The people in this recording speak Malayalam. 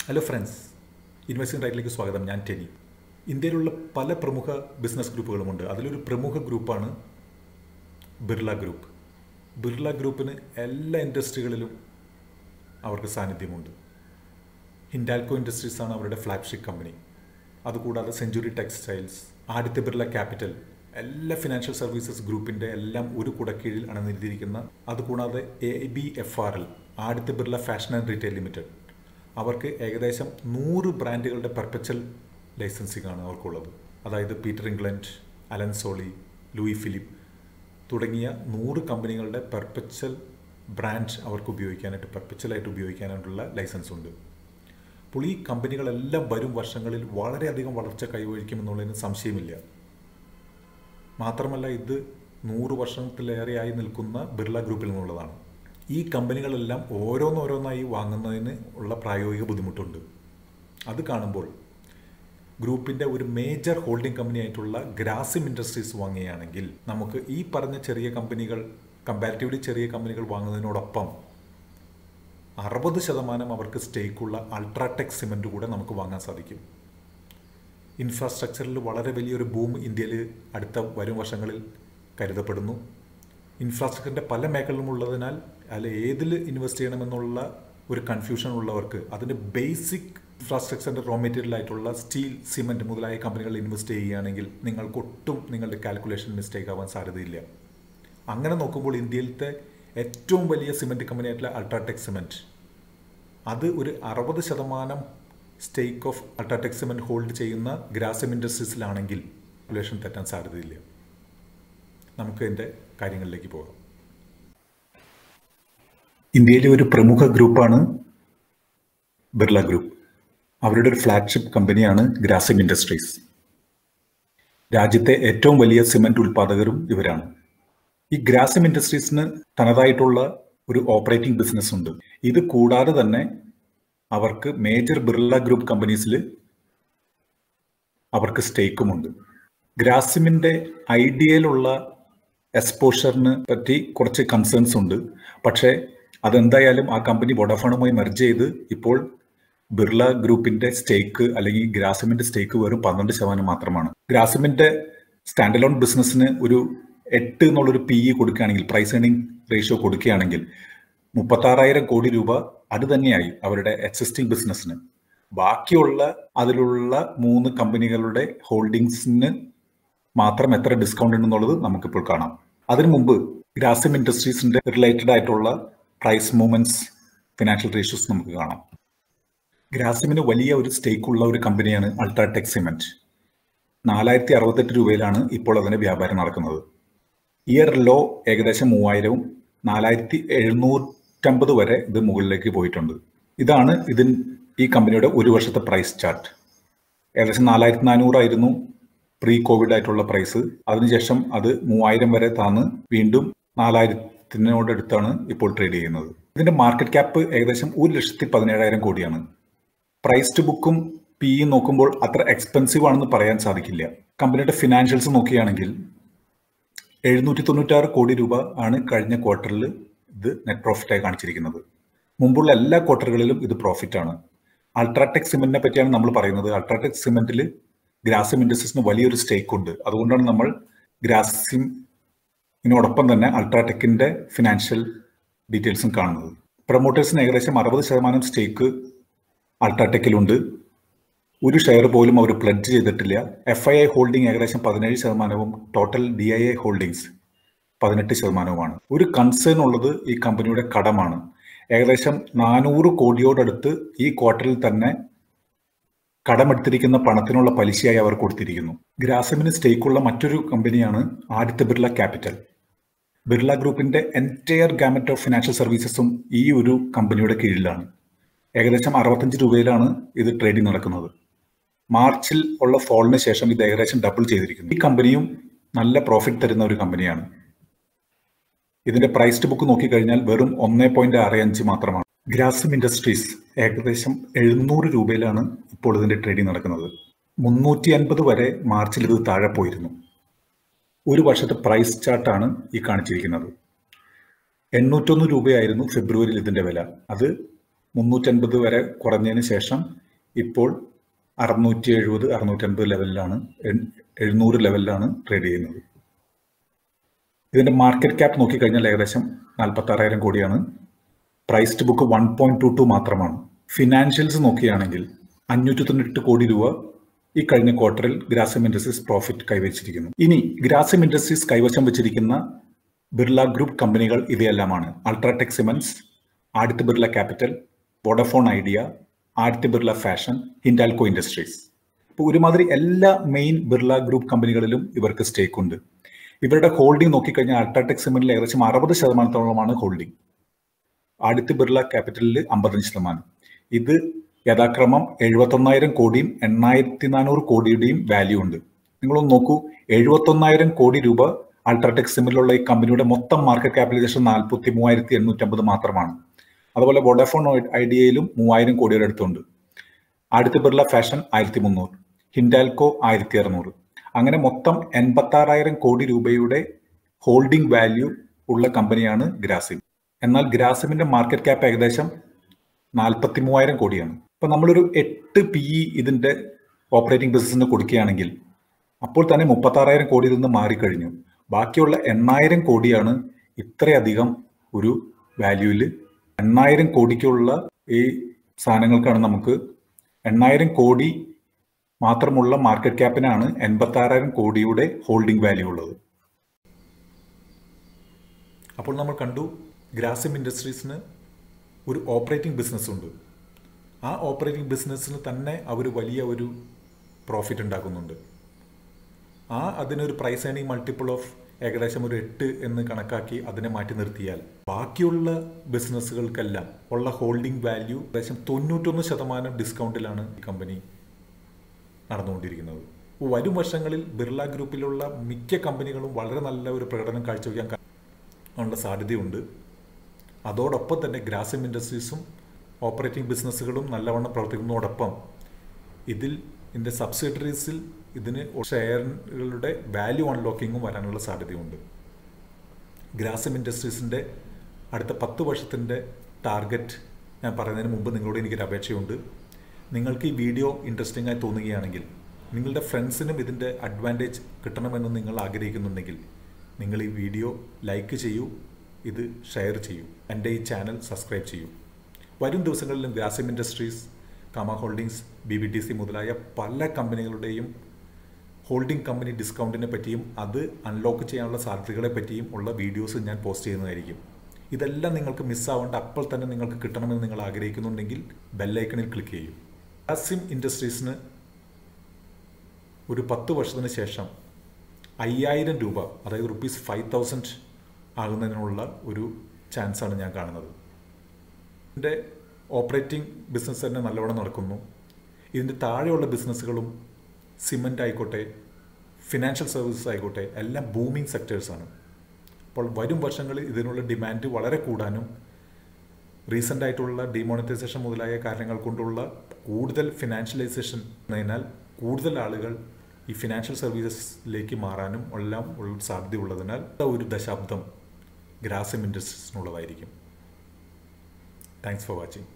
ഹലോ ഫ്രണ്ട്സ് ഇൻവെസ്റ്റിംഗ് റൈറ്റിലേക്ക് സ്വാഗതം ഞാൻ ടെനി ഇന്ത്യയിലുള്ള പല പ്രമുഖ ബിസിനസ് ഗ്രൂപ്പുകളുമുണ്ട് അതിലൊരു പ്രമുഖ ഗ്രൂപ്പാണ് ബിർള ഗ്രൂപ്പ് ബിർള ഗ്രൂപ്പിന് എല്ലാ ഇൻഡസ്ട്രികളിലും അവർക്ക് സാന്നിധ്യമുണ്ട് ഹിൻഡാൽക്കോ ഇൻഡസ്ട്രീസ് ആണ് അവരുടെ ഫ്ലാഗ്ഷിപ്പ് കമ്പനി അതുകൂടാതെ century textiles Aditya Birla capital എല്ലാ ഫിനാൻഷ്യൽ സർവീസസ് ഗ്രൂപ്പിൻ്റെ എല്ലാം ഒരു കുടക്കീഴിൽ അണനിരുത്തിയിരിക്കുന്ന അതുകൂടാതെ A B F R L Aditya Birla fashion and retail limited അവർക്ക് ഏകദേശം നൂറ് ബ്രാൻഡുകളുടെ പെർപ്പച്വൽ ലൈസൻസിംഗ് ആണ് അവർക്കുള്ളത് അതായത് Peter England Allen Solly Louis Philippe തുടങ്ങിയ നൂറ് കമ്പനികളുടെ പെർപ്പച്വൽ ബ്രാൻഡ് അവർക്ക് ഉപയോഗിക്കാനായിട്ട് പെർപ്പച്വലായിട്ട് ഉപയോഗിക്കാനായിട്ടുള്ള ലൈസൻസ് ഉണ്ട് അപ്പോൾ ഈ കമ്പനികളെല്ലാം വരും വർഷങ്ങളിൽ വളരെയധികം വളർച്ച കൈവരിക്കുമെന്നുള്ളതിന് സംശയമില്ല മാത്രമല്ല ഇത് നൂറ് വർഷത്തിലേറെയായി നിൽക്കുന്ന ബിർള ഗ്രൂപ്പിൽ നിന്നുള്ളതാണ് ഈ കമ്പനികളെല്ലാം ഓരോന്നോരോന്നായി വാങ്ങുന്നതിന് ഉള്ള പ്രായോഗിക ബുദ്ധിമുട്ടുണ്ട് അത് കാണുമ്പോൾ ഗ്രൂപ്പിൻ്റെ ഒരു മേജർ ഹോൾഡിംഗ് കമ്പനി ആയിട്ടുള്ള ഗ്രാസിം ഇൻഡസ്ട്രീസ് വാങ്ങുകയാണെങ്കിൽ നമുക്ക് ഈ പറഞ്ഞ ചെറിയ കമ്പനികൾ കമ്പാരിറ്റീവ്ലി ചെറിയ കമ്പനികൾ വാങ്ങുന്നതിനോടൊപ്പം അറുപത് ശതമാനം അവർക്ക് സ്റ്റേക്കുള്ള അൾട്രാടെക് സിമെൻറ്റ് കൂടെ നമുക്ക് വാങ്ങാൻ സാധിക്കും ഇൻഫ്രാസ്ട്രക്ചറിൽ വളരെ വലിയൊരു ബൂം ഇന്ത്യയിൽ അടുത്ത വരും വർഷങ്ങളിൽ കരുതപ്പെടുന്നു ഇൻഫ്രാസ്ട്രക്ചറിൻ്റെ പല മേഖലകളും ഉള്ളതിനാൽ അതിൽ ഏതിൽ ഇൻവെസ്റ്റ് ചെയ്യണമെന്നുള്ള ഒരു കൺഫ്യൂഷൻ ഉള്ളവർക്ക് അതിൻ്റെ ബേസിക് ഇൻഫ്രാസ്ട്രക്ചറിൻ്റെ റോ മെറ്റീരിയൽ ആയിട്ടുള്ള സ്റ്റീൽ സിമെൻറ്റ് മുതലായ കമ്പനികളിൽ ഇൻവെസ്റ്റ് ചെയ്യുകയാണെങ്കിൽ നിങ്ങൾക്ക് ഒട്ടും നിങ്ങളുടെ കാൽക്കുലേഷൻ മിസ്റ്റേക്ക് ആവാൻ സാധ്യതയില്ല അങ്ങനെ നോക്കുമ്പോൾ ഇന്ത്യയിലത്തെ ഏറ്റവും വലിയ സിമെൻറ്റ് കമ്പനി ആയിട്ടുള്ള അൾട്രാടെക് സിമെൻറ്റ് അത് ഒരു അറുപത് ശതമാനം stake of UltraTech cement hold ചെയ്യുന്ന ഗ്രാസം ഇൻഡസ്ട്രീസിലാണെങ്കിൽ കാൽക്കുലേഷൻ തെറ്റാൻ സാധ്യതയില്ല നമുക്ക് ഇതിൻ്റെ കാര്യങ്ങളിലേക്ക് പോകാം ഇന്ത്യയിലെ ഒരു പ്രമുഖ ഗ്രൂപ്പാണ് ബിർള ഗ്രൂപ്പ് അവരുടെ ഒരു ഫ്ലാഗ്ഷിപ്പ് കമ്പനിയാണ് ഗ്രാസിം ഇൻഡസ്ട്രീസ് രാജ്യത്തെ ഏറ്റവും വലിയ സിമെന്റ് ഉൽപാദകരും ഇവരാണ് ഈ ഗ്രാസിം ഇൻഡസ്ട്രീസിന് തനതായിട്ടുള്ള ഒരു ഓപ്പറേറ്റിംഗ് ബിസിനസ് ഉണ്ട് ഇത് കൂടാതെ തന്നെ അവർക്ക് മേജർ ബിർള ഗ്രൂപ്പ് കമ്പനീസിൽ അവർക്ക് സ്റ്റേക്കുമുണ്ട് ഗ്രാസിമിന്റെ ഐഡിയയിലുള്ള എക്സ്പോഷറിന് പറ്റി കുറച്ച് കൺസേൺസ് ഉണ്ട് പക്ഷേ അതെന്തായാലും ആ കമ്പനി വോഡാഫോണുമായി മെർജ് ചെയ്ത് ഇപ്പോൾ ബിർള ഗ്രൂപ്പിന്റെ സ്റ്റേക്ക് അല്ലെങ്കിൽ ഗ്രാസിമിന്റെ സ്റ്റേക്ക് വെറും പന്ത്രണ്ട് ശതമാനം മാത്രമാണ് ഗ്രാസിമിന്റെ സ്റ്റാൻഡ് അലോൺ ബിസിനസ്സിന് ഒരു എട്ട് എന്നുള്ളൊരു പി ഇ കൊടുക്കുകയാണെങ്കിൽ പ്രൈസ് ഏണിംഗ് റേഷ്യോ കൊടുക്കുകയാണെങ്കിൽ മുപ്പത്താറായിരം കോടി രൂപ അത് തന്നെയായി അവരുടെ എക്സിസ്റ്റിംഗ് ബിസിനസ്സിന് ബാക്കിയുള്ള അതിലുള്ള മൂന്ന് കമ്പനികളുടെ ഹോൾഡിങ്സിന് മാത്രം എത്ര ഡിസ്കൗണ്ട് ഉണ്ടെന്നുള്ളത് നമുക്കിപ്പോൾ കാണാം അതിനു മുമ്പ് ഗ്രാസിം ഇൻഡസ്ട്രീസിന്റെ റിലേറ്റഡ് ആയിട്ടുള്ള പ്രൈസ് മൂവ്മെന്റ്സ് ഫിനാൻഷ്യൽ റേഷ്യോസ് നമുക്ക് കാണാം ഗ്രാസിമിന് വലിയ ഒരു സ്റ്റേക്ക് ഉള്ള ഒരു കമ്പനിയാണ് അൾട്രാടെക് സിമെന്റ് നാലായിരത്തി അറുപത്തെട്ട് രൂപയിലാണ് ഇപ്പോൾ അതിന്റെ വ്യാപാരം നടക്കുന്നത് ഇയർ ലോ ഏകദേശം മൂവായിരവും നാലായിരത്തി എഴുന്നൂറ്റമ്പത് വരെ ഇത് മുകളിലേക്ക് പോയിട്ടുണ്ട് ഇതാണ് ഇതിൻ ഈ കമ്പനിയുടെ ഒരു വർഷത്തെ പ്രൈസ് ചാർട്ട് ഏകദേശം നാലായിരത്തി നാനൂറായിരുന്നു പ്രീ കോവിഡ് ആയിട്ടുള്ള പ്രൈസ് അതിനുശേഷം അത് മൂവായിരം വരെ താന്ന് വീണ്ടും നാലായിരത്തിനോടടുത്താണ് ഇപ്പോൾ ട്രേഡ് ചെയ്യുന്നത് ഇതിന്റെ മാർക്കറ്റ് ക്യാപ്പ് ഏകദേശം ഒരു ലക്ഷത്തി പതിനേഴായിരം കോടിയാണ് പ്രൈസ് ടു ബുക്കും പി ഇ നോക്കുമ്പോൾ അത്ര എക്സ്പെൻസീവ് ആണെന്ന് പറയാൻ സാധിക്കില്ല കമ്പനിയുടെ ഫിനാൻഷ്യൽസ് നോക്കുകയാണെങ്കിൽ എഴുന്നൂറ്റി തൊണ്ണൂറ്റാറ് കോടി രൂപ ആണ് കഴിഞ്ഞ ക്വാർട്ടറിൽ ഇത് നെറ്റ് പ്രോഫിറ്റായി കാണിച്ചിരിക്കുന്നത് മുമ്പുള്ള എല്ലാ ക്വാർട്ടറുകളിലും ഇത് പ്രോഫിറ്റ് ആണ് അൾട്രാടെക് സിമെന്റിനെ പറ്റിയാണ് നമ്മൾ പറയുന്നത് അൾട്രാടെക് സിമെന്റിൽ ഗ്രാസിം ഇൻഡസ്ട്രീസിന് വലിയൊരു സ്റ്റേക്ക് ഉണ്ട് അതുകൊണ്ടാണ് നമ്മൾ ഗ്രാസിമിനോടൊപ്പം തന്നെ അൾട്രാടെക്കിന്റെ ഫിനാൻഷ്യൽ ഡീറ്റെയിൽസും കാണുന്നത് പ്രൊമോട്ടേഴ്സിന് ഏകദേശം അറുപത് ശതമാനം സ്റ്റേക്ക് അൾട്രാടെക്കിലുണ്ട് ഒരു ഷെയർ പോലും അവർ പ്ലഡ്ജ് ചെയ്തിട്ടില്ല എഫ് ഐ ഐ ഹോൾഡിംഗ് ഏകദേശം പതിനേഴ് ശതമാനവും total D I I holdings പതിനെട്ട് ശതമാനവുമാണ് ഒരു കൺസേൺ ഉള്ളത് ഈ കമ്പനിയുടെ കടമാണ് ഏകദേശം നാനൂറ് കോടിയോടടുത്ത് ഈ ക്വാർട്ടറിൽ തന്നെ കടമെടുത്തിരിക്കുന്ന പണത്തിനുള്ള പലിശയായി അവർ കൊടുത്തിരിക്കുന്നു ഗ്രാസമിന് സ്റ്റേക്കുള്ള മറ്റൊരു കമ്പനിയാണ് ആദിത്യ ബിർള ക്യാപിറ്റൽ ബിർള ഗ്രൂപ്പിന്റെ എൻറ്റയർ ഗാമറ്റ് ഓഫ് ഫിനാൻഷ്യൽ സർവീസസും ഈ ഒരു കമ്പനിയുടെ കീഴിലാണ് ഏകദേശം അറുപത്തഞ്ച് രൂപയിലാണ് ഇത് ട്രേഡിംഗ് നടക്കുന്നത് മാർച്ചിൽ ഉള്ള ഫോളിന് ശേഷം ഇത് ഏകദേശം ഡബിൾ ചെയ്തിരിക്കുന്നു ഈ കമ്പനിയും നല്ല പ്രോഫിറ്റ് തരുന്ന ഒരു കമ്പനിയാണ് ഇതിന്റെ പ്രൈസ് ടു ബുക്ക് നോക്കിക്കഴിഞ്ഞാൽ വെറും ഒന്നേ പോയിന്റ് ആറ് അഞ്ച് മാത്രമാണ് ഗ്രാസിം ഇൻഡസ്ട്രീസ് ഏകദേശം എഴുന്നൂറ് രൂപയിലാണ് ഇപ്പോൾ ഇതിന്റെ ട്രേഡിംഗ് നടക്കുന്നത് മുന്നൂറ്റി അൻപത് വരെ മാർച്ചിൽ ഇത് താഴെ പോയിരുന്നു ഒരു വർഷത്തെ പ്രൈസ് ചാർട്ടാണ് ഈ കാണിച്ചിരിക്കുന്നത് എണ്ണൂറ്റൊന്ന് രൂപയായിരുന്നു ഫെബ്രുവരിയിൽ ഇതിന്റെ വില അത് മുന്നൂറ്റൻപത് വരെ കുറഞ്ഞതിന് ശേഷം ഇപ്പോൾ അറുന്നൂറ്റി എഴുപത് അറുന്നൂറ്റൻപത് ലെവലിലാണ് എഴുന്നൂറ് ലെവലിലാണ് ട്രേഡ് ചെയ്യുന്നത് ഇതിന്റെ മാർക്കറ്റ് ക്യാപ്പ് നോക്കിക്കഴിഞ്ഞാൽ ഏകദേശം നാൽപ്പത്തി ആറായിരം കോടിയാണ് priced book one point two two മാത്രമാണ് ഫിനാൻഷ്യൽസ് നോക്കുകയാണെങ്കിൽ അഞ്ഞൂറ്റി തൊണ്ണൂറ്റി കോടി രൂപ ഈ കഴിഞ്ഞ ക്വാർട്ടറിൽ ഗ്രാസിം ഇൻഡസ്ട്രീസ് പ്രോഫിറ്റ് കൈവച്ചിരിക്കുന്നു ഇനി ഗ്രാസിം ഇൻഡസ്ട്രീസ് കൈവശം വെച്ചിരിക്കുന്ന ബിർള ഗ്രൂപ്പ് കമ്പനികൾ ഇവയെല്ലാമാണ് UltraTech cements Aditya Birla capital Vodafone Idea Aditya Birla fashion Hindalco industries ഇപ്പോൾ ഒരുമാതിരി എല്ലാ മെയിൻ ബിർള ഗ്രൂപ്പ് കമ്പനികളിലും ഇവർക്ക് സ്റ്റേക്ക് ഉണ്ട് ഇവരുടെ ഹോൾഡിംഗ് നോക്കിക്കഴിഞ്ഞാൽ അൾട്രാടെക് സിമന്റിൽ ഏകദേശം അറുപത് ശതമാനത്തോളമാണ് ഹോൾഡിംഗ് ആദിത്യ ബിർള ക്യാപിറ്റലിൽ അമ്പത്തഞ്ച് ശതമാനം ഇത് യഥാക്രമം എഴുപത്തൊന്നായിരം കോടിയും എണ്ണായിരത്തി നാനൂറ് കോടിയുടെയും വാല്യൂ ഉണ്ട് നിങ്ങളൊന്ന് നോക്കൂ എഴുപത്തൊന്നായിരം കോടി രൂപ അൾട്രാടെക് സിമിലുള്ള ഈ കമ്പനിയുടെ മൊത്തം മാർക്കറ്റ് ക്യാപിറ്റലൈസേഷൻ നാൽപ്പത്തി മൂവായിരത്തി എണ്ണൂറ്റമ്പത് മാത്രമാണ് അതുപോലെ വോഡഫോൺ ഐഡിയയിലും മൂവായിരം കോടിയുടെ അടുത്തുണ്ട് ആദിത്യ ബിർള ഫാഷൻ ആയിരത്തി മുന്നൂറ് ഹിൻഡാൽകോ ആയിരത്തി അറുന്നൂറ് അങ്ങനെ മൊത്തം എൺപത്തി ആറായിരം കോടി രൂപയുടെ ഹോൾഡിംഗ് വാല്യൂ ഉള്ള കമ്പനിയാണ് ഗ്രാസിം എന്നാൽ ഗ്രാസിമിന്റെ മാർക്കറ്റ് ക്യാപ്പ് ഏകദേശം നാൽപ്പത്തി മൂവായിരം കോടിയാണ് അപ്പൊ നമ്മളൊരു എട്ട് പി ഇ ഇതിന്റെ ഓപ്പറേറ്റിംഗ് ബിസിനസിന് കൊടുക്കുകയാണെങ്കിൽ അപ്പോൾ തന്നെ മുപ്പത്തി ആറായിരം കോടിയിൽ നിന്ന് മാറിക്കഴിഞ്ഞു ബാക്കിയുള്ള എണ്ണായിരം കോടിയാണ് ഇത്രയധികം ഒരു വാല്യൂവിൽ എണ്ണായിരം കോടിക്കുള്ള ഈ സാധനങ്ങൾക്കാണ് നമുക്ക് എണ്ണായിരം കോടി മാത്രമുള്ള മാർക്കറ്റ് ക്യാപ്പിനാണ് എൺപത്തി ആറായിരം കോടിയുടെ ഹോൾഡിംഗ് വാല്യൂ ഉള്ളത് അപ്പോൾ നമ്മൾ കണ്ടു ഗ്രാസിം ഇൻഡസ്ട്രീസിന് ഒരു ഓപ്പറേറ്റിംഗ് ബിസിനസ് ഉണ്ട് ആ ഓപ്പറേറ്റിംഗ് ബിസിനസ്സിന് തന്നെ അവർ വലിയ ഒരു പ്രോഫിറ്റ് ഉണ്ടാക്കുന്നുണ്ട് ആ അതിനൊരു പ്രൈസ് ഏണിംഗ് മൾട്ടിപ്പിൾ ഓഫ് ഏകദേശം ഒരു എട്ട് എന്ന് കണക്കാക്കി അതിനെ മാറ്റി നിർത്തിയാൽ ബാക്കിയുള്ള ബിസിനസ്സുകൾക്കെല്ലാം ഉള്ള ഹോൾഡിംഗ് വാല്യൂ ഏകദേശം തൊണ്ണൂറ്റൊന്ന് ശതമാനം ഡിസ്കൗണ്ടിലാണ് ഈ കമ്പനി നടന്നുകൊണ്ടിരിക്കുന്നത് വരും വർഷങ്ങളിൽ ബിർള ഗ്രൂപ്പിലുള്ള മിക്ക കമ്പനികളും വളരെ നല്ല ഒരു പ്രകടനം കാഴ്ചവെക്കാൻ ഉള്ള സാധ്യതയുണ്ട് അതോടൊപ്പം തന്നെ ഗ്രാസിം ഇൻഡസ്ട്രീസും ഓപ്പറേറ്റിംഗ് ബിസിനസ്സുകളും നല്ലവണ്ണം പ്രവർത്തിക്കുന്നതോടൊപ്പം ഇതിൽ ഇതിൻ്റെ സബ്സിഡറീസിൽ ഇതിന് ഷെയറുകളുടെ വാല്യൂ അൺലോക്കിങ്ങും വരാനുള്ള സാധ്യതയുണ്ട് ഗ്രാസിം ഇൻഡസ്ട്രീസിൻ്റെ അടുത്ത പത്ത് വർഷത്തിൻ്റെ ടാർഗറ്റ് ഞാൻ പറയുന്നതിന് മുമ്പ് നിങ്ങളോട് എനിക്കൊരു അപേക്ഷയുണ്ട് നിങ്ങൾക്ക് ഈ വീഡിയോ ഇൻട്രസ്റ്റിംഗ് ആയി തോന്നുകയാണെങ്കിൽ നിങ്ങളുടെ ഫ്രണ്ട്സിനും ഇതിൻ്റെ അഡ്വാൻറ്റേജ് കിട്ടണമെന്ന് നിങ്ങൾ ആഗ്രഹിക്കുന്നുണ്ടെങ്കിൽ നിങ്ങൾ ഈ വീഡിയോ ലൈക്ക് ചെയ്യൂ ഇത് ഷെയർ ചെയ്യൂ എൻ്റെ ഈ ചാനൽ സബ്സ്ക്രൈബ് ചെയ്യൂ വരും ദിവസങ്ങളിലും Grasim industries Kama holdings B B T C മുതലായ പല കമ്പനികളുടെയും ഹോൾഡിംഗ് കമ്പനി ഡിസ്കൗണ്ടിനെ പറ്റിയും അത് അൺലോക്ക് ചെയ്യാനുള്ള സാധ്യതകളെ പറ്റിയും ഉള്ള വീഡിയോസ് ഞാൻ പോസ്റ്റ് ചെയ്യുന്നതായിരിക്കും ഇതെല്ലാം നിങ്ങൾക്ക് മിസ്സാവേണ്ട അപ്പോൾ തന്നെ നിങ്ങൾക്ക് കിട്ടണമെന്ന് നിങ്ങൾ ആഗ്രഹിക്കുന്നുണ്ടെങ്കിൽ ബെല്ലൈക്കണിൽ ക്ലിക്ക് ചെയ്യും ഗ്രാസിം ഇൻഡസ്ട്രീസിന് ഒരു പത്ത് വർഷത്തിന് ശേഷം അയ്യായിരം രൂപ അതായത് റുപ്പീസ് ഫൈവ് തൗസൻഡ് ആകുന്നതിനുള്ള ഒരു ചാൻസാണ് ഞാൻ കാണുന്നത് ഇതിൻ്റെ ഓപ്പറേറ്റിംഗ് ബിസിനസ് തന്നെ നല്ലവണ്ണം നടക്കുന്നു ഇതിൻ്റെ താഴെയുള്ള ബിസിനസ്സുകളും സിമൻ്റ് ആയിക്കോട്ടെ ഫിനാൻഷ്യൽ സർവീസസ് ആയിക്കോട്ടെ എല്ലാം ബൂമിങ് സെക്ടേഴ്സാണ് അപ്പോൾ വരും വർഷങ്ങളിൽ ഇതിനുള്ള ഡിമാൻഡ് വളരെ കൂടാനും റീസെൻ്റ് ആയിട്ടുള്ള ഡിമോണിറ്റൈസേഷൻ മുതലായ കാരണങ്ങൾ കൊണ്ടുള്ള കൂടുതൽ ഫിനാൻഷ്യലൈസേഷൻ എന്നതിനാൽ കൂടുതൽ ആളുകൾ ഈ ഫിനാൻഷ്യൽ സർവീസസിലേക്ക് മാറാനും എല്ലാം ഉള്ള സാധ്യതയുള്ളതിനാൽ ഒരു ദശാബ്ദം ഗ്രാസിം ഇൻഡസ്ട്രീസിനുള്ളതായിരിക്കും താങ്ക്സ് ഫോർ വാച്ചിങ്